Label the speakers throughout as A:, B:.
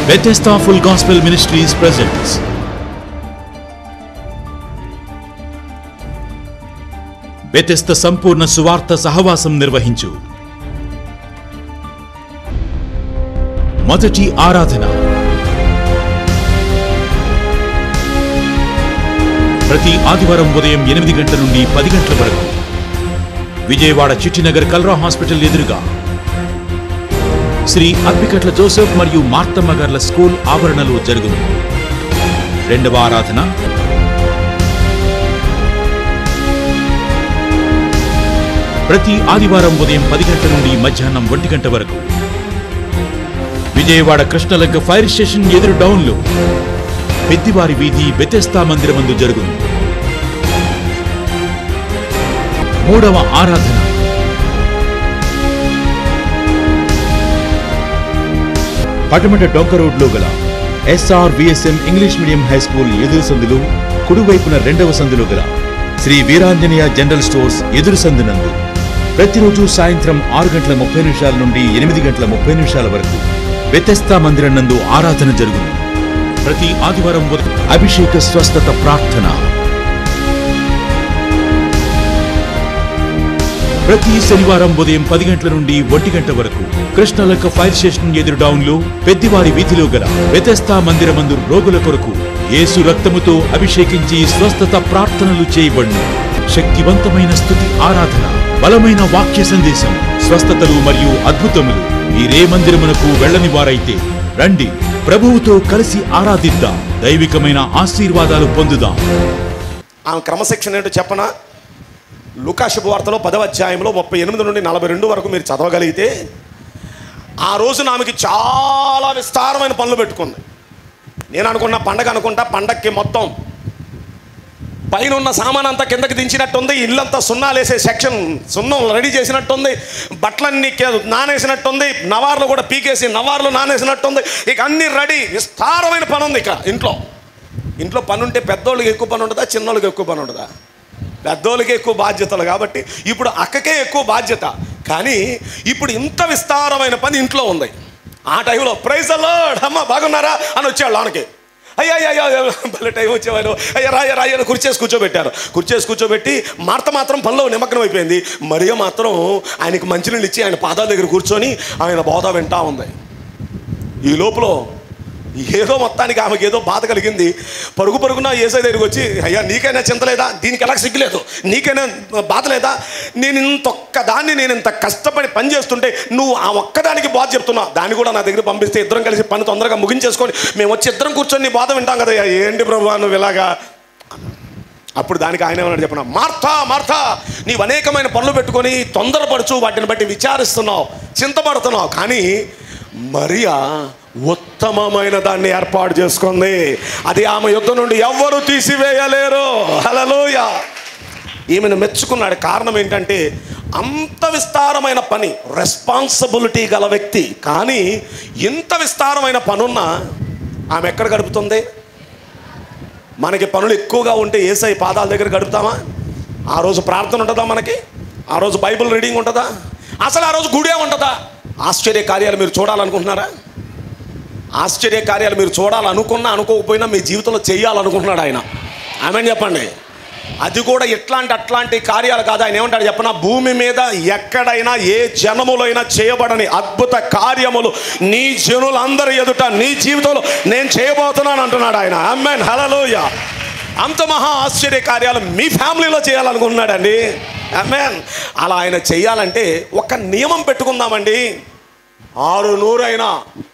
A: Bethesda Full Gospel Ministries presents Bethesda సంపూర్ణ సువార్త సహవాసం నిర్వహించు మొదటి ఆరాధన ప్రతి ఆదివారం ఉదయం ఎనిమిది గంటల నుండి పది గంటల వరకు విజయవాడ చిట్టినగర్ కల్రా హాస్పిటల్ ఎదురుగా శ్రీ అప్పికట్ల జోసెఫ్ మరియు మార్తమ్మ గార్ల స్కూల్ ఆవరణలో జరుగును రెండవ ఆరాధన ప్రతి ఆదివారం ఉదయం పది గంటల నుండి మధ్యాహ్నం ఒంటి గంట వరకు విజయవాడ కృష్ణలంక ఫైర్ స్టేషన్ ఎదురు డౌన్లో పెద్దివారి వీధి బెతెస్తా మందిరమందు జరుగును మూడవ ఆరాధన పటమట డొంక రోడ్లో గల SR VSM English medium high school ఎదురు సందులు కుడివైపున రెండవ సందులో గల శ్రీ వీరాంజనేయ జనరల్ స్టోర్స్ ఎదురు సందునందు ప్రతిరోజు సాయంత్రం ఆరు గంటల ముప్పై నిమిషాల నుండి ఎనిమిది గంటల ముప్పై నిమిషాల వరకు వ్యతస్థా మందిరం నందు ఆరాధన జరుగును ప్రతి ఆదివారం ఉదయం అభిషేక స్వస్థత ప్రార్థన ప్రతి శనివారం ఉదయం పది గంటల నుండి ఒంటి గంట వరకు కృష్ణలంక ఫైర్ స్టేషన్ ఎదురు డౌన్ లో పెద్దివారి వీధిలో గల వ్యతస్థా మందిరమందు రోగుల కొరకు యేసు రక్తముతో అభిషేకించి స్వస్థత ప్రార్థనలు చేయబడును శక్తివంతమైన స్థుతి ఆరాధన బలమైన వాక్య సందేశం స్వస్థతలు మరియు అద్భుతములు మీరే మందిరమునకు వెళ్ళని వారైతే రండి ప్రభువుతో కలిసి ఆరాధిద్దాం దైవికమైన ఆశీర్వాదాలు పొందుదాం
B: ఆమె క్రమశిక్షణ ఏంటో చెప్పనా లుకా శుభవార్తలో పదవ అధ్యాయంలో ముప్పై ఎనిమిది నుండి నలభై రెండు వరకు మీరు చదవగలిగితే ఆ రోజున ఆమెకి చాలా విస్తారమైన పనులు పెట్టుకుంది నేను అనుకున్న పండగ అనుకుంటా పండక్కి మొత్తం పైన ఉన్న సామాన్ అంతా కిందకి దించినట్టుంది ఇల్లంతా సున్నాలేసే సెక్షన్ సున్నం రెడీ చేసినట్టుంది బట్టలన్నీ కే- నానేసినట్టుంది నవార్లు కూడా పీకేసి నవార్లు నానేసినట్టుంది ఇక అన్ని రెడీ విస్తారమైన పని ఉంది ఇక ఇంట్లో ఇంట్లో పని ఉంటే పెద్దోళ్ళకి ఎక్కువ పని ఉంటుందా చిన్నోళ్ళకి ఎక్కువ పని ఉంటుందా పెద్దోళ్ళకి ఎక్కువ బాధ్యతలు కాబట్టి ఇప్పుడు అక్కకే ఎక్కువ బాధ్యత కానీ ఇప్పుడు ఇంత విస్తారమైన పని ఇంట్లో ఉంది ఆ టైంలో ప్రైజ్ అల్లాడ్ అమ్మ బాగున్నారా అని వచ్చాడు లోనకి అయ్యా అయ్యా అయ్యా భలే టైం వచ్చేవారు అయ్యా రాయ రాయ అని కుర్చేసి కూర్చోబెట్టారు కుర్చేసి కూర్చోబెట్టి మార్త మాత్రం పనిలో నిమగ్నం అయిపోయింది మరియ మాత్రం ఆయనకి మంచినీళ్ళు ఇచ్చి ఆయన పాదాల దగ్గర కూర్చొని ఆయన బోధ వింటా ఉంది ఈ లోపల ఏదో మొత్తానికి ఆమెకి ఏదో బాధ కలిగింది పరుగు పరుగున ఏసై దగ్గరికి వచ్చి అయ్యా నీకైనా చింత లేదా దీనికి ఎలా సిగ్గులేదు నీకైనా బాధ లేదా నేను ఇంత ఒక్క దాన్ని నేను ఇంత కష్టపడి పని చేస్తుంటే నువ్వు ఆ ఒక్కదానికి బాధ చెప్తున్నావు దాన్ని కూడా నా దగ్గర పంపిస్తే ఇద్దరం కలిసి పని తొందరగా ముగించేసుకొని మేము వచ్చి ఇద్దరం కూర్చొని నీ బాధ వింటాం కదా ఏంటి ప్రభు నువ్వు ఇలాగా అప్పుడు దానికి ఆయన ఏమన్నాడు చెప్పిన మార్తా మార్తా నీవు అనేకమైన పనులు పెట్టుకొని తొందరపడుచు వాటిని బట్టి విచారిస్తున్నావు చింతపడుతున్నావు కానీ మరియా ఉత్తమమైన దాన్ని ఏర్పాటు చేసుకుంది అది ఆమె యుద్ధం నుండి ఎవ్వరూ తీసివేయలేరు హలలోయ ఈమెను మెచ్చుకున్నాడు కారణం ఏంటంటే అంత విస్తారమైన పని రెస్పాన్సిబిలిటీ గల వ్యక్తి కానీ ఇంత విస్తారమైన పనున్న ఆమె ఎక్కడ గడుపుతుంది మనకి పనులు ఎక్కువగా ఉంటే ఏసై పాదాల దగ్గర గడుపుతామా ఆ రోజు ప్రార్థన ఉంటుందా మనకి ఆ రోజు బైబిల్ రీడింగ్ ఉంటుందా అసలు ఆ రోజు గుడే ఉంటుందా ఆశ్చర్య కార్యాలు మీరు చూడాలనుకుంటున్నారా ఆశ్చర్య కార్యాలు మీరు చూడాలనుకున్నా అనుకోకపోయినా మీ జీవితంలో చేయాలనుకుంటున్నాడు ఆయన ఆమె చెప్పండి అది కూడా ఇట్లాంటి అట్లాంటి కార్యాలు కాదు ఆయన ఏమంటాడు చెప్పనా భూమి మీద ఎక్కడైనా ఏ జనములైనా చేయబడని అద్భుత కార్యములు నీ జనులందరి ఎదుట నీ జీవితంలో నేను చేయబోతున్నాను అంటున్నాడు ఆయన అమ్మాన్ హలలోయ అంత మహా ఆశ్చర్య కార్యాలు మీ ఫ్యామిలీలో చేయాలనుకుంటున్నాడండి అమ్మాన్ అలా ఆయన చేయాలంటే ఒక నియమం పెట్టుకుందామండి ఆరు నూరైనా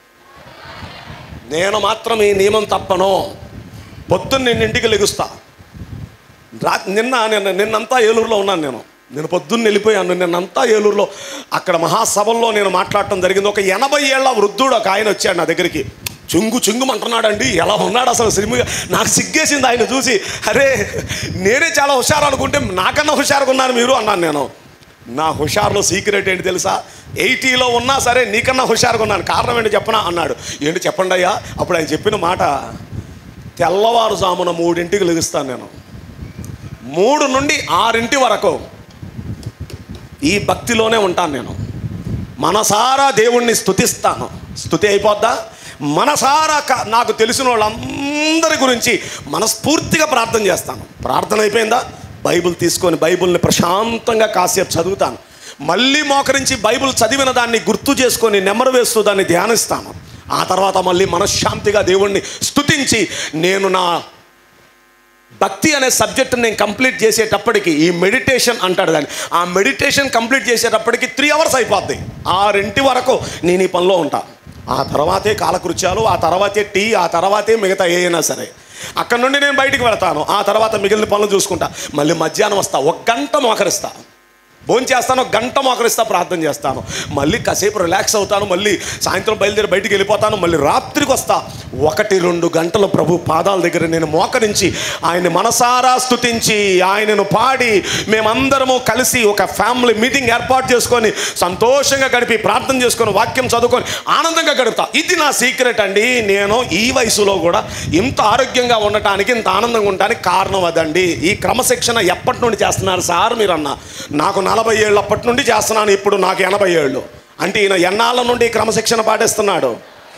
B: నేను మాత్రం ఈ నియమం తప్పను పొద్దున్న నేను ఇంటికి లెగుస్తా రా నిన్న నిన్న నిన్నంతా ఏలూరులో ఉన్నాను నేను నేను పొద్దున్న వెళ్ళిపోయాను నిన్నంతా ఏలూరులో అక్కడ మహాసభల్లో నేను మాట్లాడటం జరిగింది ఒక ఎనభై ఏళ్ళ వృద్ధుడు ఒక ఆయన వచ్చాడు నా దగ్గరికి చుంగు చుంగుమంటున్నాడండి ఎలా ఉన్నాడు అసలు సినిమా నాకు సిగ్గేసింది ఆయన చూసి అరే నేనే చాలా హుషారు అనుకుంటే నాకన్నా హుషారుగా ఉన్నాను మీరు అన్నాను నేను నా హుషారులో సీక్రెట్ ఏంటి తెలుసా ఎయిటీలో ఉన్నా సరే నీకన్నా హుషారుగా ఉన్నాను కారణం ఏంటి చెప్పనా అన్నాడు ఏంటి చెప్పండి అయ్యా అప్పుడు ఆయన చెప్పిన మాట తెల్లవారుజామున మూడింటికి లెగుస్తాను నేను మూడు నుండి ఆరింటి వరకు ఈ భక్తిలోనే ఉంటాను నేను మనసారా దేవుణ్ణి స్తుతిస్తాను స్తుతి అయిపోద్దా మనసారా క- నాకు తెలిసిన వాళ్ళందరి గురించి మనస్ఫూర్తిగా ప్రార్థన చేస్తాను ప్రార్థన అయిపోయిందా బైబిల్ తీసుకొని బైబిల్ని ప్రశాంతంగా కాసేపు చదువుతాను మళ్ళీ మోకరించి బైబిల్ చదివిన దాన్ని గుర్తు చేసుకొని నెమరు వేస్తూ దాన్ని ధ్యానిస్తాను ఆ తర్వాత మళ్ళీ మనశ్శాంతిగా దేవుణ్ణి స్తుతించి నేను నా భక్తి అనే సబ్జెక్ట్ నేను కంప్లీట్ చేసేటప్పటికి ఈ మెడిటేషన్ అంటాడు దాన్ని ఆ మెడిటేషన్ కంప్లీట్ చేసేటప్పటికి త్రీ అవర్స్ అయిపోద్ది ఆరింటి వరకు నేను ఈ పనిలో ఉంటా ఆ తర్వాతే కాలకృత్యాలు ఆ తర్వాతే టీ ఆ తర్వాతే మిగతా ఏదైనా సరే అక్కడ నుండి నేను బయటికి వెళ్తాను ఆ తర్వాత మిగిలిన పనులు చూసుకుంటా మళ్ళీ మధ్యాహ్నం వస్తా ఒక గంట మోకరిస్తా భోజనం చేస్తాను ఒక గంట మోకరిస్తా ప్రార్థన చేస్తాను మళ్ళీ కాసేపు రిలాక్స్ అవుతాను మళ్ళీ సాయంత్రం బయలుదేరి బయటికి వెళ్ళిపోతాను మళ్ళీ రాత్రికి వస్తా ఒకటి రెండు గంటలు ప్రభు పాదాల దగ్గర నేను మోకరించి ఆయన మనసారా స్తుతించి ఆయనను పాడి మేమందరము కలిసి ఒక ఫ్యామిలీ మీటింగ్ ఏర్పాటు చేసుకొని సంతోషంగా గడిపి ప్రార్థన చేసుకొని వాక్యం చదువుకొని ఆనందంగా గడుపుతా ఇది నా సీక్రెట్ అండి నేను ఈ వయసులో కూడా ఇంత ఆరోగ్యంగా ఉండటానికి ఇంత ఆనందంగా ఉండటానికి కారణం అదండి ఈ క్రమశిక్షణ ఎప్పటి నుండి చేస్తున్నారు సార్ మీరు అన్న నాకు నలభై ఏళ్ళు అప్పటి నుండి చేస్తున్నాను ఇప్పుడు నాకు ఎనభై ఏళ్ళు అంటే ఈయన ఎన్నాళ్ళ నుండి ఈ క్రమశిక్షణ పాటిస్తున్నాడు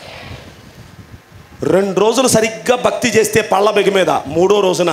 B: రెండు రోజులు సరిగ్గా భక్తి చేస్తే పళ్ళ బెగి మీద మూడో రోజున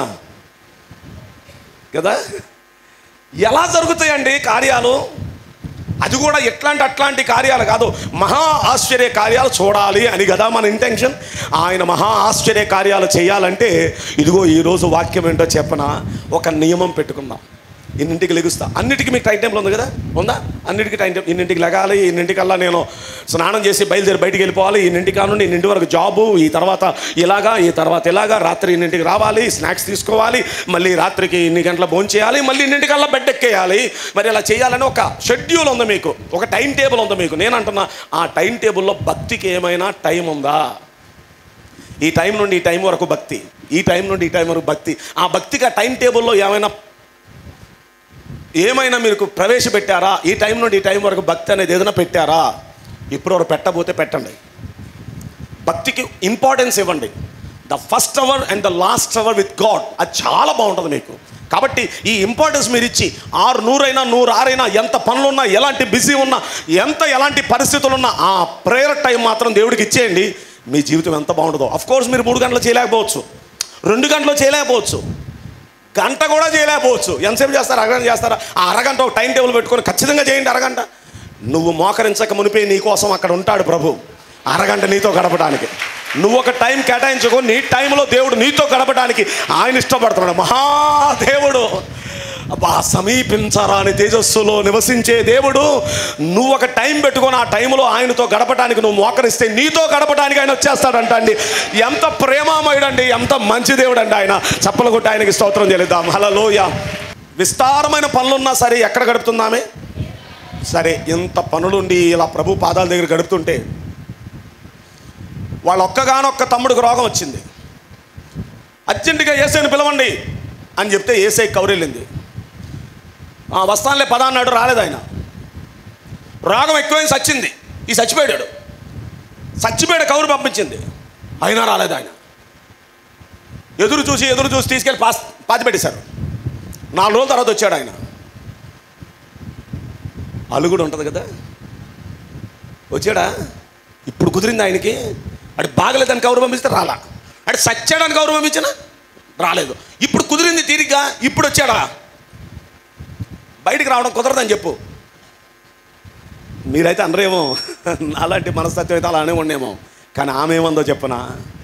B: కదా ఎలా జరుగుతాయండి కార్యాలు అది కూడా ఎట్లాంటి అట్లాంటి కార్యాలు కాదు మహా ఆశ్చర్య కార్యాలు చూడాలి అని కదా మన ఇంటెన్షన్ ఆయన మహా ఆశ్చర్య కార్యాలు చేయాలంటే ఇదిగో ఈరోజు వాక్యం ఏంటో చెప్పన ఒక నియమం పెట్టుకుందాం ఇన్నింటికి లెగుస్తా అన్నిటికీ మీకు టైం టేబుల్ ఉంది కదా ఉందా అన్నిటికీ టైం టేబుల్ ఇన్నింటికి లెగాలి ఇన్నింటికల్లా నేను స్నానం చేసి బయలుదేరి బయటికి వెళ్ళిపోవాలి ఇన్నింటి కానుండి ఇన్నింటి వరకు జాబు ఈ తర్వాత ఇలాగా ఈ తర్వాత ఇలాగా రాత్రి ఇన్నింటికి రావాలి స్నాక్స్ తీసుకోవాలి మళ్ళీ రాత్రికి ఇన్ని గంటల భోజనం చేయాలి మళ్ళీ ఇన్నింటికల్లా బెడ్ ఎక్కేయాలి మరి ఇలా చేయాలని ఒక షెడ్యూల్ ఉంది మీకు ఒక టైం టేబుల్ ఉంది మీకు నేను అంటున్నా ఆ టైం టేబుల్లో భక్తికి ఏమైనా టైం ఉందా ఈ టైం నుండి ఈ టైం వరకు భక్తి ఈ టైం నుండి ఈ టైం వరకు భక్తి ఆ భక్తికి ఆ టైం టేబుల్లో ఏమైనా ఏమైనా మీరు ప్రవేశపెట్టారా ఈ టైం నుండి ఈ టైం వరకు భక్తి అనేది ఏదైనా పెట్టారా ఇప్పుడు వరకు పెట్టబోతే పెట్టండి భక్తికి ఇంపార్టెన్స్ ఇవ్వండి the first hour and the last hour with God అది చాలా బాగుంటుంది మీకు కాబట్టి ఈ ఇంపార్టెన్స్ మీరు ఇచ్చి ఆరు నూరైనా నూరు ఆరైనా ఎంత పనులున్నా ఎలాంటి బిజీ ఉన్నా ఎంత ఎలాంటి పరిస్థితులు ఉన్నా ఆ ప్రేయర్ టైం మాత్రం దేవుడికి ఇచ్చేయండి మీ జీవితం ఎంత బాగుంటుందో అఫ్ కోర్స్ మీరు మూడు గంటలు చేయలేకపోవచ్చు రెండు గంటలు చేయలేకపోవచ్చు గంట కూడా చేయలేకపోవచ్చు ఎంతసేపు చేస్తారు అరగంట చేస్తారా ఆ అరగంట ఒక టైం టేబుల్ పెట్టుకొని ఖచ్చితంగా చేయండి అరగంట నువ్వు మోకరించక మునిపే నీ కోసం అక్కడ ఉంటాడు ప్రభు అరగంట నీతో గడపడానికి నువ్వు ఒక టైం కేటాయించుకో నీ టైంలో దేవుడు నీతో గడపడానికి ఆయన ఇష్టపడుతున్నాడు మహాదేవుడు అబ్బా సమీపించరాని తేజస్సులో నివసించే దేవుడు నువ్వు ఒక టైం పెట్టుకొని ఆ టైంలో ఆయనతో గడపడానికి నువ్వు మోకరిస్తే నీతో గడపడానికి ఆయన వచ్చేస్తాడంట అండి ఎంత ప్రేమామయుడు అండి ఎంత మంచి దేవుడు అండి ఆయన చప్పలు కొట్టి ఆయనకి స్తోత్రం చెల్లిద్దాం హలలోయ విస్తారమైన పనులున్నా సరే ఎక్కడ గడుపుతుందామే సరే ఇంత పనులుండి ఇలా ప్రభు పాదాల దగ్గర గడుపుతుంటే వాళ్ళ ఒక్కగానొక్క తమ్ముడికి రోగం వచ్చింది అర్జెంటుగా ఏసైని పిలవండి అని చెప్తే ఏసై కౌరెళ్ళింది ఆ వస్తానులే పదా అన్నాడు రాలేదు ఆయన రోగం ఎక్కువైంది సచ్చింది ఈ చచ్చిపోయాడు చచ్చిపోయాడు కౌరు పంపించింది అయినా రాలేదు ఆయన ఎదురు చూసి ఎదురు చూసి తీసుకెళ్ళి పాస్ పాతి పెట్టేశారు నాలుగు రోజుల తర్వాత వచ్చాడు ఆయన అలుగుడు ఉంటుంది కదా వచ్చాడా ఇప్పుడు కుదిరింది ఆయనకి అటు బాగలేదని కౌరు పంపిస్తే రాలా అటు సచ్చాడని కౌరు పంపించిన రాలేదు ఇప్పుడు కుదిరింది తీరిగ్గా ఇప్పుడు వచ్చాడా బయటికి రావడం కుదరదని చెప్పు మీరైతే అనరేమో అలాంటి మనస్తత్వం అయితే అలానే ఉండేమో కానీ ఆమె ఏమందో చెప్పనా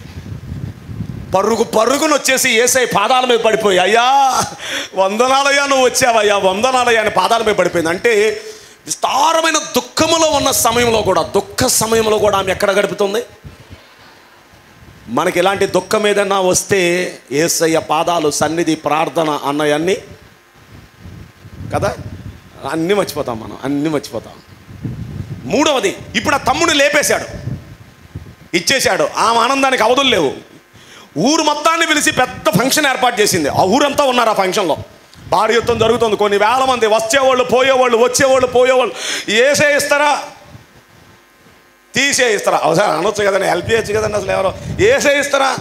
B: పరుగు పరుగును వచ్చేసి ఏసై పాదాల మీద పడిపోయి అయ్యా వందనాలయ్యా నువ్వు వచ్చావయ్యా వందనాలయ్యా అని పాదాల మీద పడిపోయింది అంటే విస్తారమైన దుఃఖములో ఉన్న సమయంలో కూడా దుఃఖ సమయంలో కూడా ఆమె ఎక్కడ గడుపుతుంది మనకి ఇలాంటి దుఃఖం ఏదైనా వస్తే ఏసయ్య పాదాలు సన్నిధి ప్రార్థన అన్నయన్నీ కదా అన్నీ మర్చిపోతాం మనం అన్నీ మర్చిపోతాం మూడవది ఇప్పుడు ఆ తమ్ముడిని లేపేశాడు ఇచ్చేశాడు ఆమె ఆనందానికి అవధులు లేవు ఊరు మొత్తాన్ని పిలిచి పెద్ద ఫంక్షన్ ఏర్పాటు చేసింది ఆ ఊరంతా ఉన్నారు ఆ ఫంక్షన్లో భారీ యుద్ధం జరుగుతుంది కొన్ని వేల మంది వచ్చేవాళ్ళు పోయేవాళ్ళు వచ్చేవాళ్ళు పోయేవాళ్ళు ఏసే ఇస్తారా తీసే ఇస్తారా అవసరం అనొచ్చు కదండి హెల్ప్ చేయొచ్చు కదండి అసలు ఎవరో ఏసే ఇస్తారా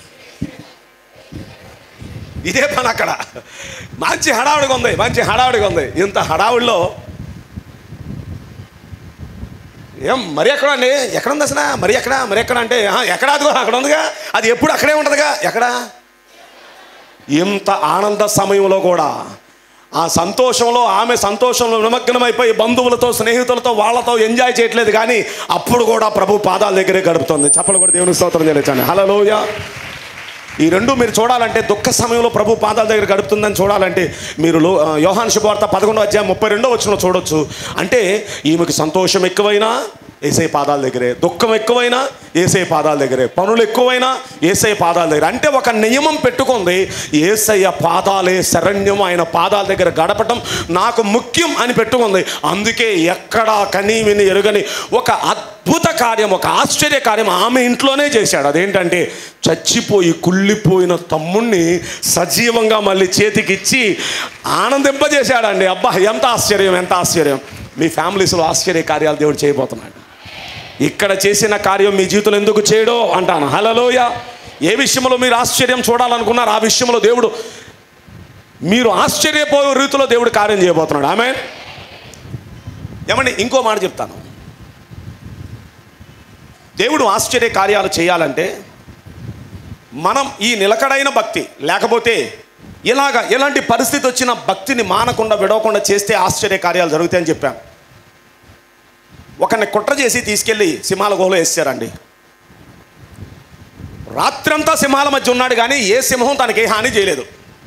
B: ఇదే పని అక్కడ మంచి హడావుడిగా ఉంది మంచి హడావుడిగా ఉంది ఇంత హడావుడిలో ఏం మరి ఎక్కడ అండి ఎక్కడ ఉంది అసలు మరి ఎక్కడ మరి ఎక్కడ అంటే "ఆ, ఎక్కడ అదిగో అక్కడ ఉందిగా అది ఎప్పుడు అక్కడే ఉంటుందిగా ఎక్కడ ఇంత ఆనంద సమయంలో కూడా ఆ సంతోషంలో ఆమె సంతోషంలో నిమగ్నమైపోయి బంధువులతో స్నేహితులతో వాళ్ళతో ఎంజాయ్ చేయట్లేదు కానీ అప్పుడు కూడా ప్రభు పాదాల దగ్గరే గడుపుతుంది చెప్పలు కూడా దేవుని స్తోత్రం చేయొచ్చండి హలోయ ఈ రెండు మీరు చూడాలంటే దుఃఖ సమయంలో ప్రభు పాదాల దగ్గర గడుపుతుందని చూడాలంటే మీరు లో- ఆ, యోహాను శుభవార్త పదకొండో అధ్యాయం ముప్పై రెండో వచ్చిన చూడొచ్చు అంటే ఈమెకి సంతోషం ఎక్కువైనా ఏసై పాదాల దగ్గరే దుఃఖం ఎక్కువైనా ఏసై పాదాల దగ్గరే పనులు ఎక్కువైనా ఏసై పాదాల దగ్గర అంటే ఒక నియమం పెట్టుకుంది ఏసయ్య పాదాలే శరణ్యం ఆయన పాదాల దగ్గర గడపటం నాకు ముఖ్యం అని పెట్టుకుంది అందుకే ఎక్కడా కనీ విని ఎరుగని ఒక అద్భుత కార్యం ఒక ఆశ్చర్య కార్యం ఆమె ఇంట్లోనే చేశాడు అదేంటంటే చచ్చిపోయి కుళ్ళిపోయిన తమ్ముణ్ణి సజీవంగా మళ్ళీ చేతికిచ్చి ఆనందింపజేశాడండి అబ్బా ఎంత ఆశ్చర్యం ఎంత ఆశ్చర్యం మీ ఫ్యామిలీస్లో ఆశ్చర్య కార్యాలు దేవుడు చేయబోతున్నాడు ఇక్కడ చేసిన కార్యం మీ జీవితంలో ఎందుకు చేయడో అంటాను హలలోయ ఏ విషయంలో మీరు ఆశ్చర్యం చూడాలనుకున్నారు ఆ విషయంలో దేవుడు మీరు ఆశ్చర్యపోయే రీతిలో దేవుడు కార్యం చేయబోతున్నాడు ఆమె ఏమండి ఇంకో మాట చెప్తాను దేవుడు ఆశ్చర్య కార్యాలు చేయాలంటే మనం ఈ నిలకడైన భక్తి లేకపోతే ఇలాగ ఎలాంటి పరిస్థితి వచ్చిన భక్తిని మానకుండా విడవకుండా చేస్తే ఆశ్చర్య కార్యాలు జరుగుతాయని చెప్పాను ఒకరిని కుట్ర చేసి తీసుకెళ్ళి సింహాల గుహలో వేసారండి రాత్రంతా సింహాల మధ్య ఉన్నాడు కానీ ఏ సింహం తనకి ఏ హాని చేయలేదు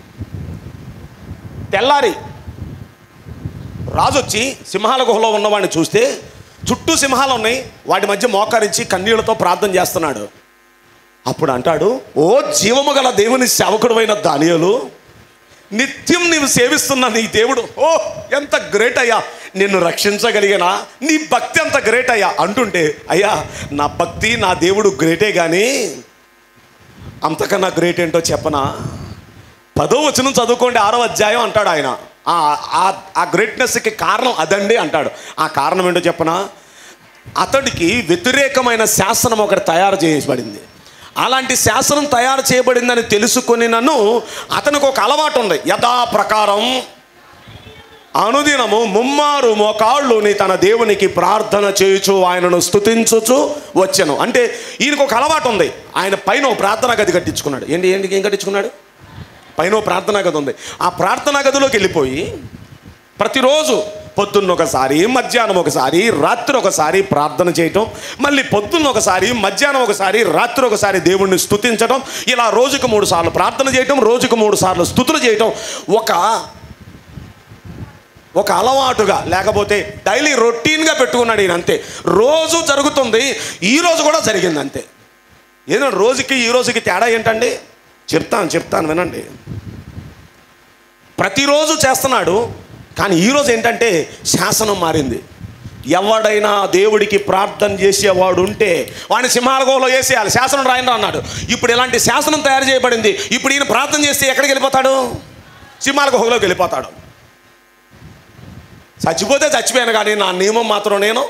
B: తెల్లారి రాజు వచ్చి సింహాల గుహలో ఉన్నవాడిని చూస్తే చుట్టూ సింహాలు ఉన్నాయి వాటి మధ్య మోకరించి కన్నీళ్లతో ప్రార్థన చేస్తున్నాడు అప్పుడు అంటాడు ఓ జీవము గల దేవుని సేవకుడువైన దానియలు నిత్యం నీవు సేవిస్తున్న నీ దేవుడు ఓ ఎంత గ్రేట్ అయ్యా నిన్ను రక్షించగలిగినా నీ భక్తి అంత గ్రేట్ అయ్యా అంటుంటే అయ్యా నా భక్తి నా దేవుడు గ్రేటే కానీ అంతకన్నా గ్రేట్ ఏంటో చెప్పనా పదో వచనం చదువుకోండి ఆరో అధ్యాయం అంటాడు ఆయన ఆ- ఆ- ఆ గ్రేట్నెస్కి కారణం అదండి అంటాడు ఆ కారణం ఏంటో చెప్పనా అతడికి వ్యతిరేకమైన శాసనం ఒకటి తయారు చేయబడింది అలాంటి శాసనం తయారు చేయబడిందని తెలుసుకొని నన్ను అతనికి ఒక అలవాటు ఉంది యథా ప్రకారం అనుదినము ముమ్మారు మోకాళ్ళుని తన దేవునికి ప్రార్థన చేయుచు ఆయనను స్తుతించుచు వచ్చాను అంటే ఈయనకు ఒక అలవాటు ఉంది ఆయన పైన ఒక ప్రార్థనా గది కట్టించుకున్నాడు ఏంటి ఏంటి ఏం కట్టించుకున్నాడు పైన ఓ ప్రార్థనా గది ఉంది ఆ ప్రార్థనా గదిలోకి వెళ్ళిపోయి ప్రతిరోజు పొద్దున్న ఒకసారి మధ్యాహ్నం ఒకసారి రాత్రి ఒకసారి ప్రార్థన చేయటం మళ్ళీ పొద్దున్న ఒకసారి మధ్యాహ్నం ఒకసారి రాత్రి ఒకసారి దేవుణ్ణి స్తుతించడం ఇలా రోజుకు మూడు సార్లు ప్రార్థన చేయటం రోజుకు మూడు సార్లు స్తుతులు చేయటం ఒక ఒక అలవాటుగా లేకపోతే డైలీ రొటీన్గా పెట్టుకున్నాడు ఈయన అంతే రోజు జరుగుతుంది ఈ రోజు కూడా జరిగింది అంతే ఏదో రోజుకి ఈ రోజుకి తేడా ఏంటండి చెప్తాను చెప్తాను వినండి ప్రతిరోజు చేస్తున్నాడు కానీ ఈరోజు ఏంటంటే శాసనం మారింది ఎవడైనా దేవుడికి ప్రార్థన చేసేవాడు ఉంటే వాడిని సింహాలగోలో వేసేయాలి శాసనం రాయన అన్నాడు ఇప్పుడు ఇలాంటి శాసనం తయారు చేయబడింది ఇప్పుడు ఈయన ప్రార్థన చేస్తే ఎక్కడికి వెళ్ళిపోతాడు సింహాల గుహలోకి వెళ్ళిపోతాడు చచ్చిపోతే చచ్చిపోయాను కానీ నా నియమం మాత్రం నేను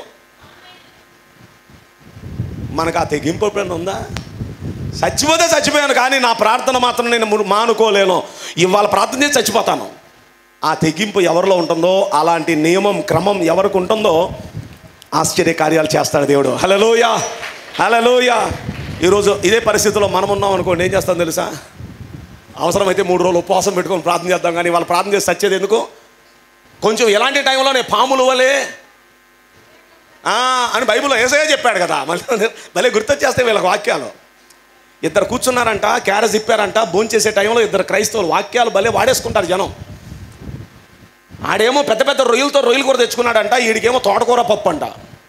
B: మనకు ఆ తెగింపు ఎప్పుడైనా ఉందా చచ్చిపోతే చచ్చిపోయాను కానీ నా ప్రార్థన మాత్రం నేను ము- మానుకోలేను ఇవాళ ప్రార్థన చేసి చచ్చిపోతాను ఆ తెగింపు ఎవరిలో ఉంటుందో అలాంటి నియమం క్రమం ఎవరికి ఉంటుందో ఆశ్చర్య కార్యాలు చేస్తాడు దేవుడు హలలోయ హలలోయ ఈరోజు ఇదే పరిస్థితిలో మనం ఉన్నాం అనుకోండి ఏం చేస్తాం తెలుసా అవసరమైతే మూడు రోజులు ఉపవాసం పెట్టుకొని ప్రార్థన చేద్దాం కానీ వాళ్ళు ప్రార్థన చేసి చచ్చేది ఎందుకు కొంచెం ఎలాంటి టైంలోనే పాములు వలే ఆ, అని బైబిల్లో ఏసయ్య చెప్పాడు కదా మళ్ళీ భలే గుర్తొచ్చేస్తాయి వీళ్ళకి వాక్యాలు ఇద్దరు కూర్చున్నారంట క్యారెస్ ఇప్పారంట భోంచేసే టైంలో ఇద్దరు క్రైస్తవులు వాక్యాలు భలే వాడేసుకుంటారు జనం ఆడేమో పెద్ద పెద్ద రొయ్యలతో రొయ్యలు కూర తెచ్చుకున్నాడంట వీడికేమో తోటకూర పప్పు అంట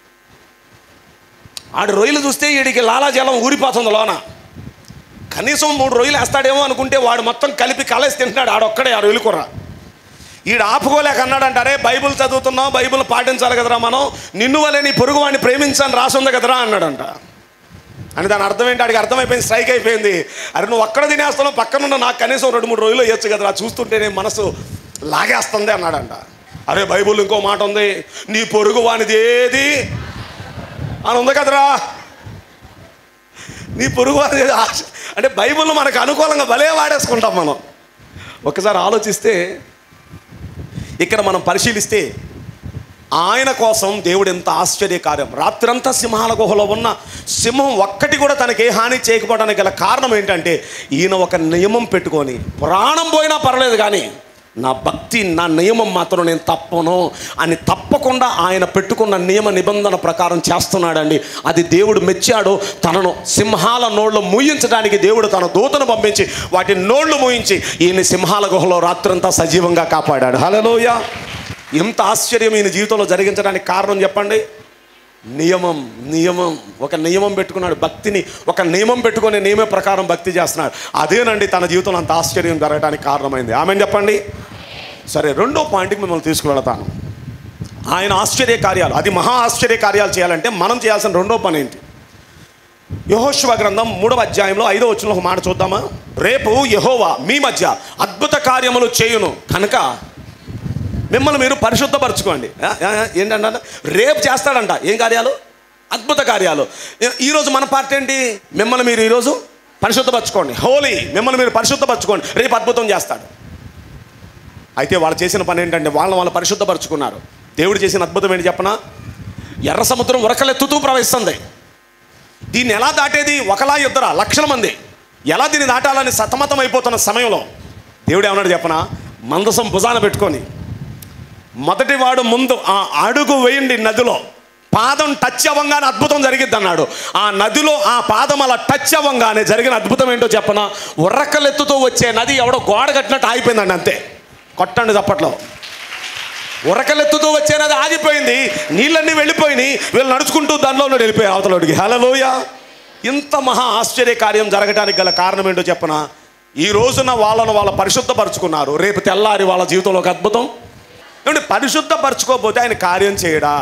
B: ఆడు రొయ్యలు చూస్తే వీడికి లాలాజలం ఊరిపోతుంది లోన కనీసం మూడు రొయ్యలు వేస్తాడేమో అనుకుంటే వాడు మొత్తం కలిపి కలేసి తింటున్నాడు ఆడొక్కడే ఆ రొయ్యలు కూర ఈడు ఆపుకోలేక అన్నాడంట అరే బైబిల్ చదువుతున్నావు బైబిల్ పాటించాలి కదరా మనం నిన్ను వలే నీ పొరుగు వాడిని ప్రేమించాలని రాసుంది కదరా అన్నాడంట అని దాని అర్థం ఏంటి ఆడికి అర్థమైపోయింది స్ట్రైక్ అయిపోయింది అరే నువ్వు ఒక్కడ తినేస్తున్నావు పక్కనున్న నాకు కనీసం రెండు మూడు రోజులు వేయచ్చు కదరా చూస్తుంటేనే మనసు లాగేస్తుంది అన్నాడంట అరే బైబుల్ ఇంకో మాట ఉంది నీ పొరుగు వానిది ఏది అని ఉంది కదరా నీ పొరుగు వానిది ఏది? ఆశ- అంటే బైబిల్ మనకు అనుకూలంగా భలే వాడేసుకుంటాం మనం ఒకసారి ఆలోచిస్తే ఇక్కడ మనం పరిశీలిస్తే ఆయన కోసం దేవుడు ఎంత ఆశ్చర్యకార్యం రాత్రంతా సింహాల గుహలో ఉన్న సింహం ఒక్కటి కూడా తనకి ఏ హాని చేయకపోవడానికి గల కారణం ఏంటంటే ఈయన ఒక నియమం పెట్టుకొని ప్రాణం పోయినా పర్లేదు కానీ నా భక్తి నా నియమం మాత్రం నేను తప్పను అని తప్పకుండా ఆయన పెట్టుకున్న నియమ నిబంధన ప్రకారం చేస్తున్నాడండి అది దేవుడు మెచ్చాడు తనను సింహాల నోళ్ళు మూయించడానికి దేవుడు తన దూతను పంపించి వాటి నోళ్ళు మూయించి ఈయన సింహాల గుహలో రాత్రంతా సజీవంగా కాపాడాడు హలోయ ఎంత ఆశ్చర్యం ఈయన జీవితంలో జరిగించడానికి కారణం చెప్పండి నియమం నియమం ఒక నియమం పెట్టుకున్నాడు భక్తిని ఒక నియమం పెట్టుకునే నియమ ప్రకారం భక్తి చేస్తున్నాడు అదేనండి తన జీవితంలో అంత ఆశ్చర్యం జరగడానికి కారణమైంది ఆమె చెప్పండి సరే రెండో పాయింట్కి మిమ్మల్ని తీసుకువెళతాను ఆయన ఆశ్చర్య కార్యాలు అది మహా ఆశ్చర్య కార్యాలు చేయాలంటే మనం చేయాల్సిన రెండో పని ఏంటి యహోశివ గ్రంథం మూడవ అధ్యాయంలో ఐదో వచ్చిన ఒక మాట చూద్దామా రేపు యహోవా మీ మధ్య అద్భుత కార్యములు చేయును కనుక మిమ్మల్ని మీరు పరిశుద్ధపరచుకోండి ఆ, ఆ, ఆ, ఏంటంటే రేపు చేస్తాడంట ఏం కార్యాలు అద్భుత కార్యాలు ఈ- ఈరోజు మన పార్టీ ఏంటి మిమ్మల్ని మీరు ఈరోజు పరిశుద్ధపరచుకోండి హోలీ మిమ్మల్ని మీరు పరిశుద్ధపరచుకోండి రేపు అద్భుతం చేస్తాడు అయితే వాళ్ళు చేసిన పని ఏంటంటే వాళ్ళని వాళ్ళు పరిశుద్ధపరచుకున్నారు దేవుడు చేసిన అద్భుతం ఏంటి చెప్పనా ఎర్ర సముద్రం ఉరకలెత్తుతూ ప్రవహిస్తుంది దీన్ని ఎలా దాటేది ఒకలా ఇద్దరా లక్షల మంది ఎలా దీన్ని దాటాలని సతమతం అయిపోతున్న సమయంలో దేవుడు ఏమన్నాడు చెప్పనా మందసం భుజాన పెట్టుకొని మొదటి వాడు ముందు ఆ అడుగు వేయండి నదిలో పాదం టచ్ అవ్వంగానే అద్భుతం జరిగిద్ది అన్నాడు ఆ నదిలో ఆ పాదం అలా టచ్ అవ్వంగానే జరిగిన అద్భుతం ఏంటో చెప్పనా ఉర్రకలెత్తుతో వచ్చే నది ఎవడో గోడ కట్టినట్టు ఆగిపోయిందండి అంతే కొట్టండి చప్పట్లో ఉరకలెత్తుతూ వచ్చే నది ఆగిపోయింది నీళ్ళన్నీ వెళ్ళిపోయినాయి వీళ్ళు నడుచుకుంటూ దానిలో ఉన్నాడు వెళ్ళిపోయి అవతలడికి హలలోయ ఇంత మహా ఆశ్చర్య కార్యం జరగడానికి గల కారణం ఏంటో చెప్పనా ఈ రోజున వాళ్ళను వాళ్ళ పరిశుద్ధపరుచుకున్నారు రేపు తెల్లారి వాళ్ళ జీవితంలో ఒక అద్భుతం ఏమంటే పరిశుద్ధపరచుకోకపోతే ఆయన కార్యం చేయడా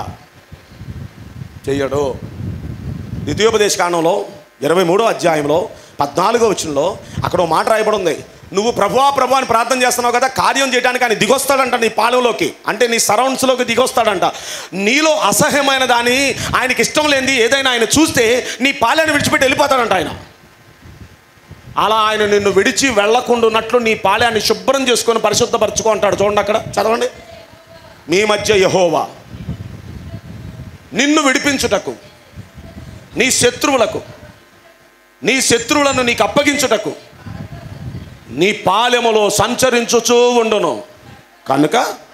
B: చెయ్యడు ద్వితీయోపదేశ కాండంలో ఇరవై మూడో అధ్యాయంలో పద్నాలుగో వచనంలో అక్కడ ఒక మాట రాయబడి ఉంది నువ్వు ప్రభువా ప్రభు అని ప్రార్థన చేస్తున్నావు కదా కార్యం చేయడానికి ఆయన దిగొస్తాడంట నీ పాలెంలోకి అంటే నీ సరౌండ్స్లోకి దిగొస్తాడంట నీలో అసహ్యమైన దాని ఆయనకి ఇష్టం లేనిది ఏదైనా ఆయన చూస్తే నీ పాలెని విడిచిపెట్టి వెళ్ళిపోతాడంట ఆయన అలా ఆయన నిన్ను విడిచి వెళ్లకుండాన్నట్లు నీ పాలెన్ని శుభ్రం చేసుకొని పరిశుద్ధపరచుకో అంటాడు చూడండి అక్కడ చదవండి మీ మధ్య యహోవా నిన్ను విడిపించుటకు నీ శత్రువులకు నీ శత్రువులను నీకు అప్పగించుటకు నీ పాలెములో సంచరించుచూ ఉండును కనుక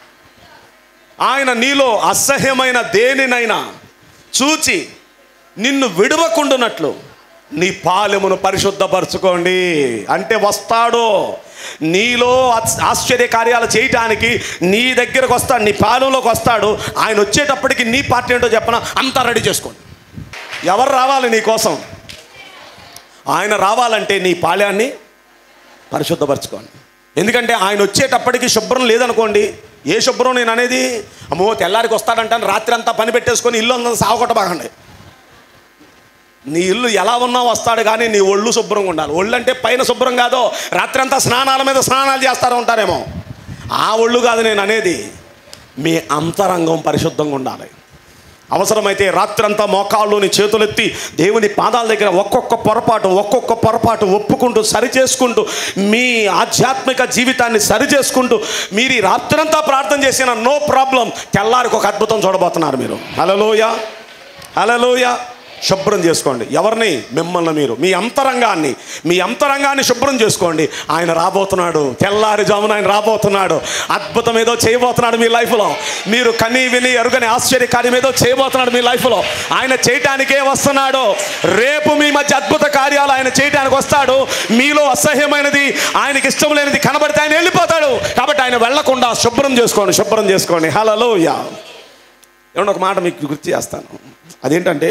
B: ఆయన నీలో అసహ్యమైన దేనినైనా చూచి నిన్ను విడవకుండునట్లు నీ పాలెమును పరిశుద్ధపరచుకోండి అంటే వస్తాడు నీలో ఆశ్- ఆశ్చర్య కార్యాలు చేయటానికి నీ దగ్గరకు వస్తాడు నీ పాలెంలోకి వస్తాడు ఆయన వచ్చేటప్పటికి నీ పార్టీ ఏంటో చెప్పన అంతా రెడీ చేసుకోండి ఎవరు రావాలి నీ కోసం ఆయన రావాలంటే నీ పాళ్యాన్ని పరిశుద్ధపరచుకోండి ఎందుకంటే ఆయన వచ్చేటప్పటికి శుభ్రం లేదనుకోండి ఏ శుభ్రం నేను అనేది అమ్మో తెల్లారికి వస్తాడంటాను రాత్రి అంతా పని పెట్టేసుకొని ఇల్లు అంతా సాగొట్టబాగండి నీ ఇల్లు ఎలా ఉన్నా వస్తాడు కానీ నీ ఒళ్ళు శుభ్రంగా ఉండాలి ఒళ్ళు అంటే పైన శుభ్రం కాదో రాత్రి అంతా స్నానాల మీద స్నానాలు చేస్తారో ఉంటారేమో ఆ ఒళ్ళు కాదు నేను అనేది మీ అంతరంగం పరిశుద్ధంగా ఉండాలి అవసరమైతే రాత్రంతా మోకాళ్ళలోని చేతులెత్తి దేవుని పాదాల దగ్గర ఒక్కొక్క పొరపాటు ఒక్కొక్క పొరపాటు ఒప్పుకుంటూ సరి చేసుకుంటూ మీ ఆధ్యాత్మిక జీవితాన్ని సరి చేసుకుంటూ మీరు ఈ రాత్రంతా ప్రార్థన చేసిన నో ప్రాబ్లం తెల్లారికి ఒక అద్భుతం చూడబోతున్నారు మీరు హలలోయ హలలోయ శుభ్రం చేసుకోండి ఎవరిని మిమ్మల్ని మీరు మీ అంతరంగాన్ని మీ అంతరంగాన్ని శుభ్రం చేసుకోండి ఆయన రాబోతున్నాడు తెల్లారిజామున ఆయన రాబోతున్నాడు అద్భుతం ఏదో చేయబోతున్నాడు మీ లైఫ్లో మీరు కని విని ఎరుగని ఆశ్చర్య కార్యం ఏదో చేయబోతున్నాడు మీ లైఫ్లో ఆయన చేయటానికే వస్తున్నాడు రేపు మీ మధ్య అద్భుత కార్యాలు ఆయన చేయటానికి వస్తాడు మీలో అసహ్యమైనది ఆయనకి ఇష్టం లేనిది కనబడితే ఆయన వెళ్ళిపోతాడు కాబట్టి ఆయన వెళ్లకుండా శుభ్రం చేసుకోండి శుభ్రం చేసుకోండి హలో యా ఏమన్నా ఒక మాట మీకు గుర్తు చేస్తాను అదేంటంటే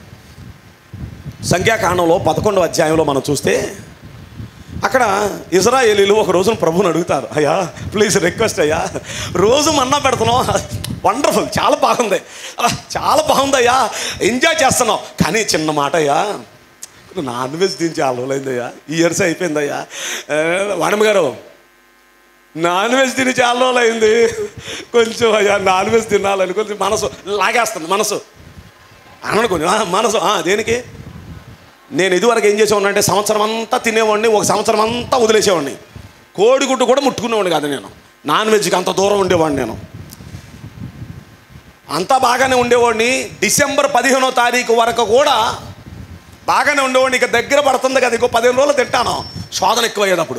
B: సంఖ్యాకాండంలో పదకొండవ అధ్యాయంలో మనం చూస్తే అక్కడ ఇజ్రాయేలీలు ఒక రోజున ప్రభుని అడుగుతారు అయ్యా ప్లీజ్ రిక్వెస్ట్ అయ్యా రోజు మన్నా పెడుతున్నాం వండర్ఫుల్ చాలా బాగుంది "ఆ, చాలా బాగుంది అయ్యా ఎంజాయ్ చేస్తున్నాం కానీ చిన్న మాట అయ్యా నాన్ వెజ్ తిని చాలా రోజులైందయ్యా ఈ ఇయర్స్ అయిపోయిందయ్యా "ఏ, వాణమ్మ గారు నాన్ వెజ్ తిని చాలా రోజులు అయింది కొంచెం అయ్యా నాన్ వెజ్ తినాలని కొంచెం మనసు లాగేస్తుంది మనసు అనను కొంచెం "ఆ, మనసు "ఆ, దేనికి నేను ఇదివరకు ఏం చేసేవాడిని అంటే సంవత్సరం అంతా తినేవాడిని ఒక సంవత్సరం అంతా వదిలేసేవాడిని కోడిగుడ్డు కూడా ముట్టుకునేవాడిని కాదు నేను నాన్ వెజ్కి అంత దూరం ఉండేవాడిని నేను అంతా బాగానే ఉండేవాడిని డిసెంబర్ పదిహేనో తారీఖు వరకు కూడా బాగానే ఉండేవాడిని ఇక దగ్గర పడుతుంది కదా ఇంకో పదిహేను రోజులు తింటాను శోధన ఎక్కువయ్యేది అప్పుడు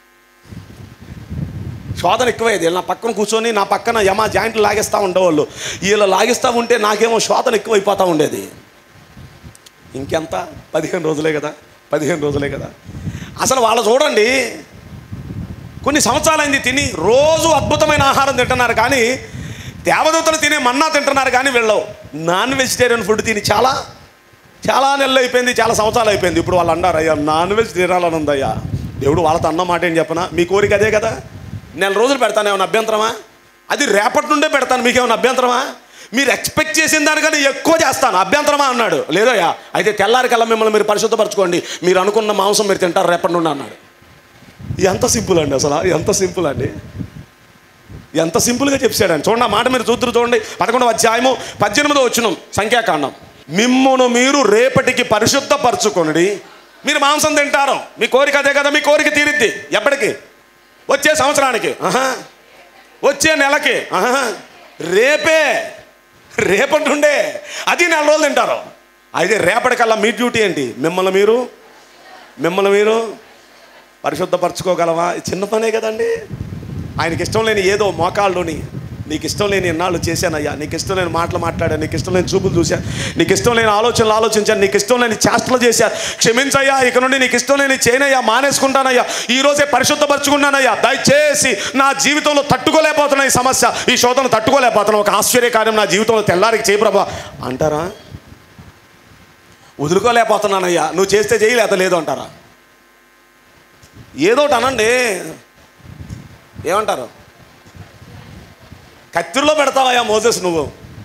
B: శోధన ఎక్కువయ్యేది వీళ్ళు నా పక్కన కూర్చొని నా పక్కన యమా జాయింట్లు లాగేస్తూ ఉండేవాళ్ళు వీళ్ళు లాగిస్తూ ఉంటే నాకేమో శోధన ఎక్కువైపోతూ ఉండేది ఇంకెంత పదిహేను రోజులే కదా పదిహేను రోజులే కదా అసలు వాళ్ళు చూడండి కొన్ని సంవత్సరాలైంది తిని రోజు అద్భుతమైన ఆహారం తింటున్నారు కానీ దేవదూతలు తినే మన్నా తింటున్నారు కానీ వీళ్ళు నాన్ వెజిటేరియన్ ఫుడ్ తిని చాలా చాలా నెలలు అయిపోయింది చాలా సంవత్సరాలు అయిపోయింది ఇప్పుడు వాళ్ళు అన్నారు అయ్యా నాన్ వెజ్ తినాలని ఉందయ్యా దేవుడు వాళ్ళతో అన్న మాట ఏం చెప్పనా మీ కోరిక అదే కదా నెల రోజులు పెడతాను ఏమైనా అభ్యంతరమా అది రేపటి నుండే పెడతాను మీకేమైనా అభ్యంతరమా మీరు ఎక్స్పెక్ట్ చేసిన దానికన్నా ఎక్కువ చేస్తాను అభ్యంతరమా అన్నాడు లేదయ్యా అయితే తెల్లారికల్లా మిమ్మల్ని మీరు పరిశుద్ధపరచుకోండి మీరు అనుకున్న మాంసం మీరు తింటారు రేపటి నుండి అన్నాడు ఎంత సింపుల్ అండి అసలు ఎంత సింపుల్ అండి ఎంత సింపుల్గా చెప్పాడండి చూడండి ఆ మాట మీరు చూద్దరు చూడండి పదకొండవ అధ్యాయము పద్దెనిమిదో వచ్చిన సంఖ్యాకాండం మిమ్మును మీరు రేపటికి పరిశుద్ధపరచుకొనిడి మీరు మాంసం తింటారు మీ కోరిక అదే కదా మీ కోరిక తీరిద్ది ఎప్పటికి వచ్చే సంవత్సరానికి ఆహా వచ్చే నెలకి ఆహా రేపే రేపటి నుండే అది నెల రోజులు తింటారు అయితే రేపటికల్లా మీ డ్యూటీ ఏంటి మిమ్మల్ని మీరు మిమ్మల్ని మీరు పరిశుద్ధపరచుకోగలవా ఇది చిన్న పనే కదండి ఆయనకి ఇష్టం లేని ఏదో మోకాళ్ళుని నీకు ఇష్టం లేని ఎన్నాళ్ళు చేశానయ్యా నీకు ఇష్టం లేని మాటలు మాట్లాడాను నీకు ఇష్టం లేని చూపులు చూశాను నీకు ఇష్టం లేని ఆలోచనలు ఆలోచించాను నీకు ఇష్టం లేని చేష్టలు చేశాను క్షమించయ్యా ఇక నుండి నీకు ఇష్టం లేని చేయనయ్యా మానేసుకుంటానయ్యా ఈ రోజే పరిశుద్ధపరచుకున్నానయ్యా దయచేసి నా జీవితంలో తట్టుకోలేకపోతున్నా ఈ సమస్య ఈ శోధన తట్టుకోలేకపోతున్నా ఒక ఆశ్చర్యకార్యం నా జీవితంలో తెల్లారికి చేయి ప్రభా అంటారా వదులుకోలేకపోతున్నానయ్యా నువ్వు చేస్తే చేయలేత లేదు అంటారా ఏదో ఒకటి అనండి ఏమంటారు కత్తిల్లో పెడతావయ్యా మోజెస్ నువ్వు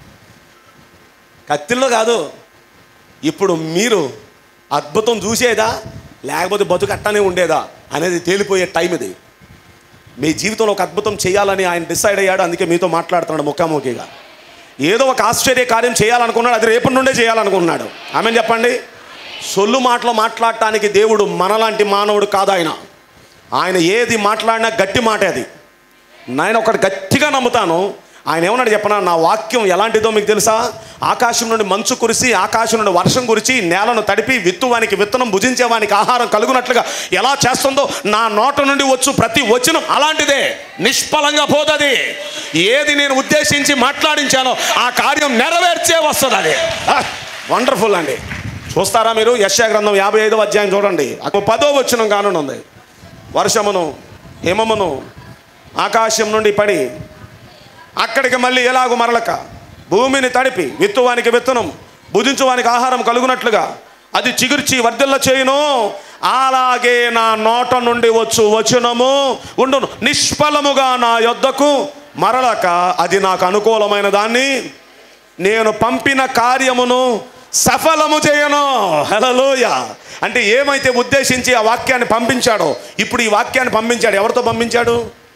B: కత్తిల్లో కాదు ఇప్పుడు మీరు అద్భుతం చూసేదా లేకపోతే బతుకు అట్టనే ఉండేదా అనేది తేలిపోయే టైం ఇది మీ జీవితంలో ఒక అద్భుతం చేయాలని ఆయన డిసైడ్ అయ్యాడు అందుకే మీతో మాట్లాడుతున్నాడు ముఖాముఖిగా ఏదో ఒక ఆశ్చర్య కార్యం చేయాలనుకున్నాడు అది రేపటి నుండే చేయాలనుకున్నాడు ఆమె చెప్పండి సొల్లు మాటలు మాట్లాడటానికి దేవుడు మనలాంటి మానవుడు కాదు ఆయన ఆయన ఏది మాట్లాడినా గట్టి మాట అది నేను ఒకటి గట్టిగా నమ్ముతాను ఆయన ఏమన్నాడు చెప్పనా నా వాక్యం ఎలాంటిదో మీకు తెలుసా ఆకాశం నుండి మంచు కురిసి ఆకాశం నుండి వర్షం కురిచి నేలను తడిపి విత్తువానికి విత్తనం భుజించేవానికి ఆహారం కలుగునట్లుగా ఎలా చేస్తుందో నా నోట నుండి వచ్చు ప్రతి వచనం అలాంటిదే నిష్ఫలంగా పోతుంది ఏది నేను ఉద్దేశించి మాట్లాడించానో ఆ కార్యం నెరవేర్చే వస్తుంది అది వండర్ఫుల్ అండి చూస్తారా మీరు యశ్యా గ్రంథం యాభై ఐదో అధ్యాయం చూడండి అక్కడ పదో వచనం కానుంది వర్షమును హిమమును ఆకాశం నుండి పడి అక్కడికి మళ్ళీ ఎలాగో మరలక భూమిని తడిపి విత్తువానికి విత్తనం భుజించువానికి ఆహారం కలుగునట్లుగా అది చిగుర్చి వర్ధిల్ల చేయును అలాగే నా నోట నుండి వచ్చు వచనము ఉండును నిష్ఫలముగా నా యొద్దకు మరలక అది నాకు అనుకూలమైన దాన్ని నేను పంపిన కార్యమును సఫలము చేయను హలలోయ అంటే ఏమైతే ఉద్దేశించి ఆ వాక్యాన్ని పంపించాడో ఇప్పుడు ఈ వాక్యాన్ని పంపించాడు ఎవరితో పంపించాడు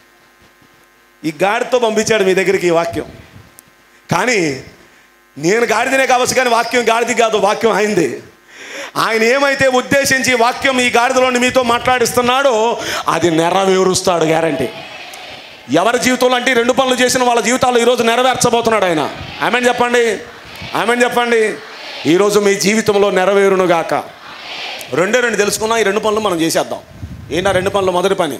B: ఈ గాడితో పంపించాడు మీ దగ్గరికి ఈ వాక్యం కానీ నేను గాడిదనే కావచ్చు కానీ వాక్యం గాడిది కాదు వాక్యం అయింది ఆయన ఏమైతే ఉద్దేశించి ఈ వాక్యం ఈ గాడిదలోని మీతో మాట్లాడిస్తున్నాడో అది నెరవేరుస్తాడు గ్యారంటీ ఎవరి జీవితంలో అంటే ఈ రెండు పనులు చేసిన వాళ్ళ జీవితాల్లో ఈరోజు నెరవేర్చబోతున్నాడు ఆయన ఆమెన్ చెప్పండి ఆమెన్ చెప్పండి ఈరోజు మీ జీవితంలో నెరవేరునుగాక రెండే రెండు తెలుసుకున్నా ఈ రెండు పనులు మనం చేసేద్దాం ఏంటి ఆ రెండు పనులు మొదటి పని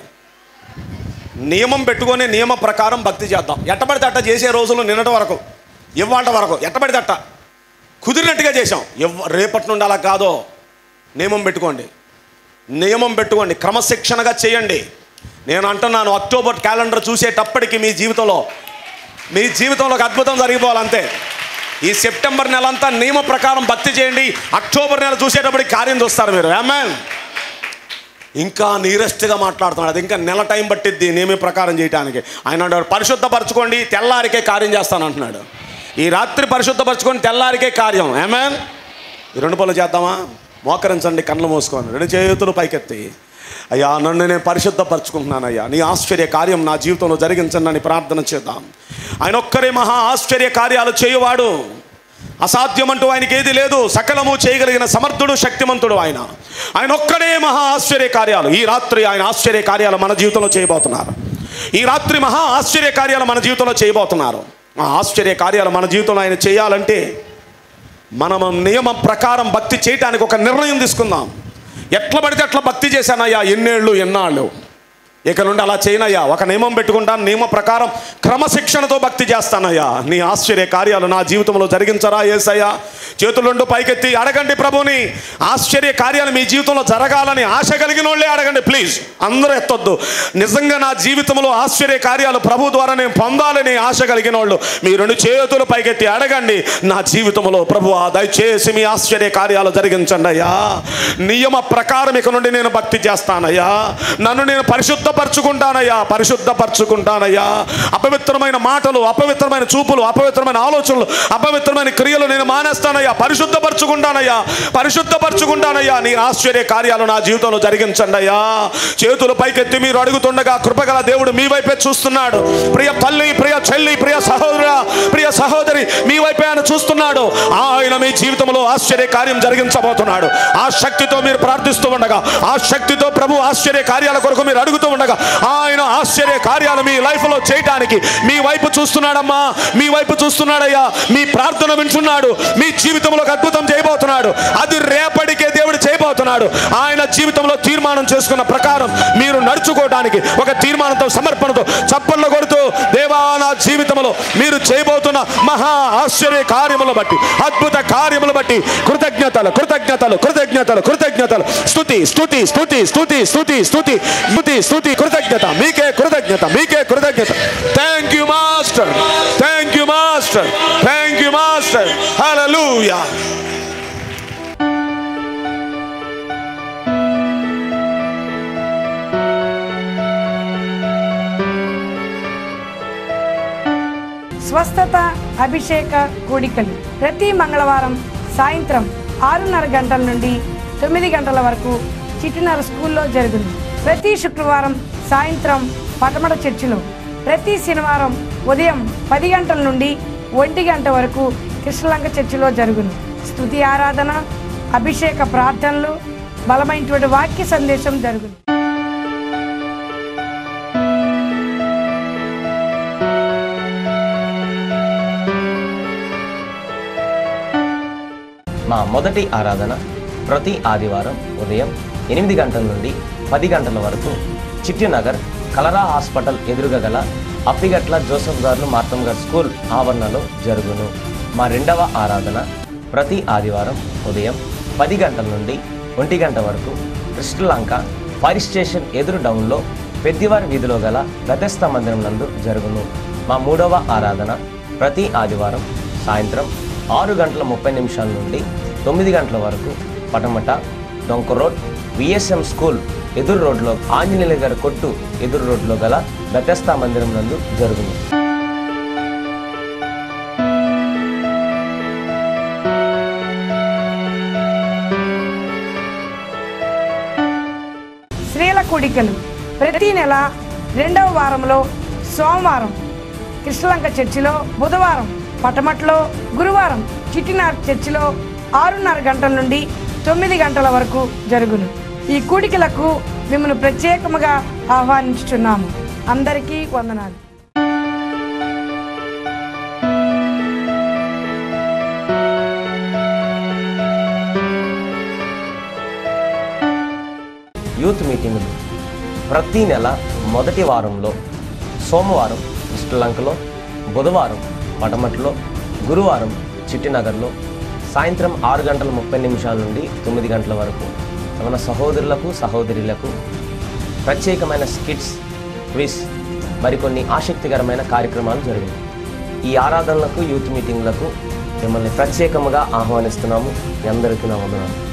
B: నియమం పెట్టుకొని నియమ ప్రకారం భక్తి చేద్దాం ఎట్టబడితే అట్ట చేసే రోజులు నిన్నటి వరకు ఇవాళ వరకు ఎట్టబడితే అట్ట కుదిరినట్టుగా చేసాం ఎవ రేపటి నుండి అలా కాదో నియమం పెట్టుకోండి నియమం పెట్టుకోండి క్రమశిక్షణగా చేయండి నేను అంటున్నాను అక్టోబర్ క్యాలెండర్ చూసేటప్పటికి మీ జీవితంలో మీ జీవితంలో ఒక అద్భుతం జరిగిపోవాలంతే ఈ సెప్టెంబర్ నెల అంతా నియమ ప్రకారం భక్తి చేయండి అక్టోబర్ నెల చూసేటప్పటికి కార్యం చూస్తారు మీరు ఆమెన్ ఇంకా నీరెస్ట్గా మాట్లాడుతున్నాడు అది ఇంకా నెల టైం పట్టిద్ది నియమ ప్రకారం చేయడానికి ఆయన అన్నాడు పరిశుద్ధపరచుకోండి తెల్లారికే కార్యం చేస్తాను అంటున్నాడు ఈ రాత్రి పరిశుద్ధపరచుకొని తెల్లారికే కార్యం ఏమేన్ ఈ రెండు పనులు చేద్దామా మోకరించండి కళ్ళు మూసుకొని రెండు చేతులు పైకెత్తి అయ్యా నన్ను నేను పరిశుద్ధపరచుకుంటున్నాను అయ్యా నీ ఆశ్చర్య కార్యం నా జీవితంలో జరిగించండి అని ప్రార్థన చేద్దాం ఆయన ఒక్కరే మహా ఆశ్చర్య కార్యాలు చేయువాడు అసాధ్యమంటూ ఆయనకి ఏది లేదు సకలము చేయగలిగిన సమర్థుడు శక్తిమంతుడు ఆయన ఆయన ఒక్కడే మహా ఆశ్చర్య కార్యాలు ఈ రాత్రి ఆయన ఆశ్చర్య కార్యాలు మన జీవితంలో చేయబోతున్నారు ఈ రాత్రి మహా ఆశ్చర్య కార్యాలు మన జీవితంలో చేయబోతున్నారు ఆ ఆశ్చర్య కార్యాలు మన జీవితంలో ఆయన చేయాలంటే మనం నియమం ప్రకారం భక్తి చేయటానికి ఒక నిర్ణయం తీసుకుందాం ఎట్లా పడితే అట్లా భక్తి చేశానయ్యా ఎన్నేళ్ళు ఎన్నాళ్ళు ఇక నుండి అలా చేయనయ్యా ఒక నియమం పెట్టుకుంటాను నియమ ప్రకారం క్రమశిక్షణతో భక్తి చేస్తానయ్యా నీ ఆశ్చర్య కార్యాలు నా జీవితంలో జరిగించరా ఏసయ్యా చేతులుండు పైకెత్తి అడగండి ప్రభుని ఆశ్చర్య కార్యాలు మీ జీవితంలో జరగాలని ఆశ కలిగిన వాళ్ళే అడగండి ప్లీజ్ అందరూ ఎత్తొద్దు నిజంగా నా జీవితంలో ఆశ్చర్య కార్యాలు ప్రభు ద్వారా నేను పొందాలని ఆశ కలిగిన వాళ్ళు మీ రెండు చేతులు పైకెత్తి అడగండి నా జీవితంలో ప్రభు దయచేసి మీ ఆశ్చర్య కార్యాలు జరిగించండి అయ్యా నియమ ప్రకారం ఇక నుండి నేను భక్తి చేస్తానయ్యా నన్ను నేను పరిశుద్ధపరచుకుంటానయ్యా పరిశుద్ధపరచుకుంటానయ్యా అపవిత్రమైన మాటలు అపవిత్రమైన చూపులు అపవిత్రమైన ఆలోచనలు అపవిత్రమైన క్రియలు నేను మానేస్తానయ్యా పరిశుద్ధపరచుకుంటానయ్యా పరిశుద్ధపరచుకుంటానయ్యా నీ ఆశ్చర్య కార్యాలు నా జీవితంలో జరిగించండి అయ్యా చేతులు పైకెత్తి మీరు అడుగుతుండగా కృపగల దేవుడు మీ వైపే చూస్తున్నాడు ప్రియ తల్లి ప్రియ చెల్లి ప్రియ సహోదర ప్రియ సహోదరి మీ వైపే ఆయన చూస్తున్నాడు ఆయన మీ జీవితంలో ఆశ్చర్య కార్యం జరిగించబోతున్నాడు ఆ శక్తితో మీరు ప్రార్థిస్తూ ఉండగా ఆ శక్తితో ప్రభు ఆశ్చర్య కార్యాల కొరకు మీరు అడుగుతూ ఉండగా ఆయన ఆశ్చర్య కార్యాలు మీ లైఫ్లో చేయటానికి మీ వైపు చూస్తున్నాడమ్మా మీ వైపు చూస్తున్నాడయ్యా మీ ప్రార్థన వింటున్నాడు మీ జీవితంలో ఒక అద్భుతం చేయబోతున్నాడు అది రేపటికే దేవుడు చేయబోతున్నాడు ఆయన జీవితంలో తీర్మానం చేసుకున్న ప్రకారం మీరు నడుచుకోవడానికి ఒక తీర్మానంతో సమర్పణతో చప్పట్లు కొడుతూ దేవా నా జీవితంలో మీరు చేయబోతున్న మహా ఆశ్చర్య కార్యములు బట్టి అద్భుత కార్యములు బట్టి కృతజ్ఞతలు కృతజ్ఞతలు కృతజ్ఞతలు కృతజ్ఞతలు స్తుతి స్తుతి స్తుతి స్తుతి స్తుతి స్తుతి స్తుతి స్తుతి కృతజ్ఞత మీకే కృతజ్ఞత మీకే కృతజ్ఞత thank you master thank you master thank you master hallelujah
C: స్వస్థత అభిషేక కూడికలు ప్రతి మంగళవారం సాయంత్రం ఆరున్నర గంటల నుండి తొమ్మిది గంటల వరకు చిట్టినర స్కూల్లో జరుగును ప్రతి శుక్రవారం సాయంత్రం పటమట చర్చిలో ప్రతి శనివారం ఉదయం పది గంటల నుండి ఒంటి గంట వరకు కృష్ణలంక చర్చిలో జరుగును స్తుతి ఆరాధన అభిషేక ప్రార్థనలు బలమైనటువంటి వాక్య సందేశం జరుగును
D: మా మొదటి ఆరాధన ప్రతి ఆదివారం ఉదయం ఎనిమిది గంటల నుండి పది గంటల వరకు చిట్టినగర్ కలరా హాస్పిటల్ ఎదురుగా గల అప్పిగట్ల జోసఫ్ గారు మార్తం గారు స్కూల్ ఆవరణలో జరుగును మా రెండవ ఆరాధన ప్రతి ఆదివారం ఉదయం పది గంటల నుండి ఒంటి గంట వరకు కృష్ణలంక ఫైర్ స్టేషన్ ఎదురు డౌన్లో పెద్దివారి వీధిలో గల గతస్థ మందిరం నందు జరుగును మా మూడవ ఆరాధన ప్రతి ఆదివారం సాయంత్రం ఆరు గంటల ముప్పై నిమిషాల నుండి తొమ్మిది గంటల వరకు పటమట డొంక రోడ్ విఎస్ఎం స్కూల్ ఎదురు రోడ్లో ఆంజనేయుల గారి కొట్టు ఎదురు రోడ్లో గల గతస్థ మందిరం నందు జరుగును
C: స్త్రీల కూడికలు ప్రతి నెల రెండవ వారంలో సోమవారం కృష్ణలంక చర్చిలో బుధవారం పటమట్లో గురువారం చిట్టినార్ చర్చిలో ఆరున్నర గంటల నుండి తొమ్మిది గంటల వరకు జరుగును ఈ కూడికలకు మిమ్మల్ని ప్రత్యేకముగా ఆహ్వానించుచున్నాము అందరికీ వందనాలు
D: యూత్ మీటింగులు ప్రతి నెల మొదటి వారంలో సోమవారం శ్రీలంకలో బుధవారం పటమట్లో గురువారం చిట్టినగర్లో సాయంత్రం ఆరు గంటల ముప్పై నిమిషాల నుండి తొమ్మిది గంటల వరకు మన సహోదరులకు సహోదరులకు ప్రత్యేకమైన స్కిట్స్ క్విజ్ మరికొన్ని ఆసక్తికరమైన కార్యక్రమాలు జరిగాయి ఈ ఆరాధనలకు యూత్ మీటింగ్లకు మిమ్మల్ని ప్రత్యేకముగా ఆహ్వానిస్తున్నాము మీ అందరికీ నా వందనాలు